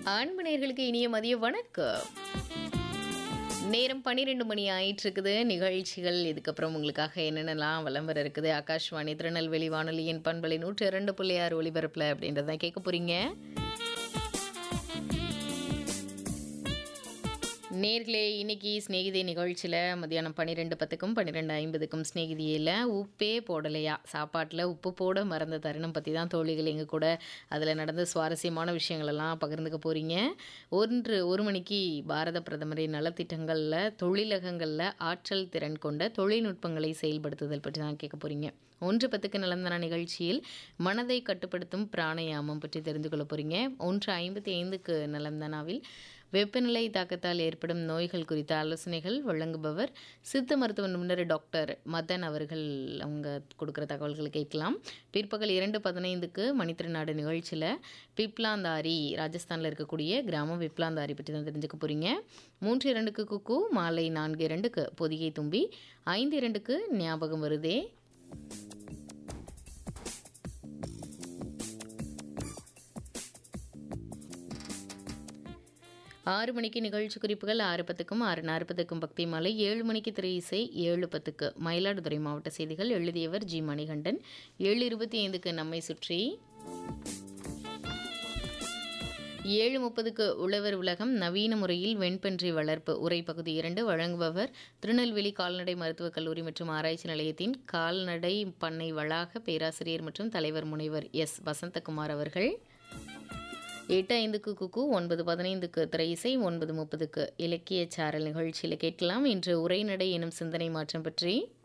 அன்பு நேர்களுக்கு இனிய மதிய வணக்கம் நேரம் பன்னிரெண்டு மணி ஆயிட்டு இருக்குது நிகழ்ச்சிகள் இதுக்கப்புறம் உங்களுக்காக என்னென்னலாம் வலம் வர இருக்குது ஆகாஷ்வாணி திருநெல்வேலி வானொலியின் பண்பலை நூற்றி இரண்டு புள்ளி ஆறு ஒளிபரப்பில் அப்படின்றத கேட்க போறீங்க நேர்களே இன்னைக்கு ஸ்நேகிதி நிகழ்ச்சியில் மதியானம் பன்னிரெண்டு பத்துக்கும் பன்னிரெண்டு ஐம்பதுக்கும் ஸ்நேகிதியில் உப்பே போடலையா சாப்பாட்டில் உப்பு போட மறந்த தருணம் பற்றி தான் தோழிகள் எங்கள் கூட அதில் நடந்த சுவாரஸ்யமான விஷயங்களெல்லாம் பகிர்ந்துக்க போகிறீங்க ஒன்று ஒரு மணிக்கு பாரத பிரதமரின் நலத்திட்டங்களில் தொழிலகங்களில் ஆற்றல் திறன் கொண்ட தொழில்நுட்பங்களை செயல்படுத்துதல் பற்றி தான் கேட்க போகிறீங்க ஒன்று பத்துக்கு நலந்தன நிகழ்ச்சியில் மனதை கட்டுப்படுத்தும் பிராணயாமம் பற்றி தெரிந்து கொள்ள போகிறீங்க ஒன்று ஐம்பத்தி ஐந்துக்கு நலந்தனாவில் வெப்பநிலை தாக்கத்தால் ஏற்படும் நோய்கள் குறித்த ஆலோசனைகள் வழங்குபவர் சித்த மருத்துவ நிபுணர் டாக்டர் மதன் அவர்கள் அவங்க கொடுக்குற தகவல்களை கேட்கலாம் பிற்பகல் இரண்டு பதினைந்துக்கு மணித்திருநாடு நிகழ்ச்சியில் பிப்லாந்தாரி ராஜஸ்தானில் இருக்கக்கூடிய கிராமம் பிப்லாந்தாரி பற்றி தான் தெரிஞ்சுக்க போகிறீங்க மூன்று இரண்டுக்கு குக்கு மாலை நான்கு இரண்டுக்கு பொதிகை தும்பி ஐந்து இரண்டுக்கு ஞாபகம் வருதே ஆறு மணிக்கு நிகழ்ச்சி குறிப்புகள் ஆறு பத்துக்கும் ஆறு நாற்பதுக்கும் பக்தி மாலை ஏழு மணிக்கு திரை இசை ஏழு பத்துக்கு மயிலாடுதுறை மாவட்ட செய்திகள் எழுதியவர் ஜி மணிகண்டன் ஏழு இருபத்தி ஐந்துக்கு நம்மை சுற்றி ஏழு முப்பதுக்கு உழவர் உலகம் நவீன முறையில் வெண்பன்றி வளர்ப்பு உரை பகுதி இரண்டு வழங்குபவர் திருநெல்வேலி கால்நடை மருத்துவக் கல்லூரி மற்றும் ஆராய்ச்சி நிலையத்தின் கால்நடை பண்ணை வளாக பேராசிரியர் மற்றும் தலைவர் முனைவர் எஸ் வசந்தகுமார் அவர்கள் எட்டு ஐந்துக்கு குக்கு ஒன்பது பதினைந்துக்கு திரை இசை ஒன்பது முப்பதுக்கு இலக்கிய சாரல் நிகழ்ச்சியில் கேட்கலாம் இன்று உரைநடை எனும் சிந்தனை மாற்றம் பற்றி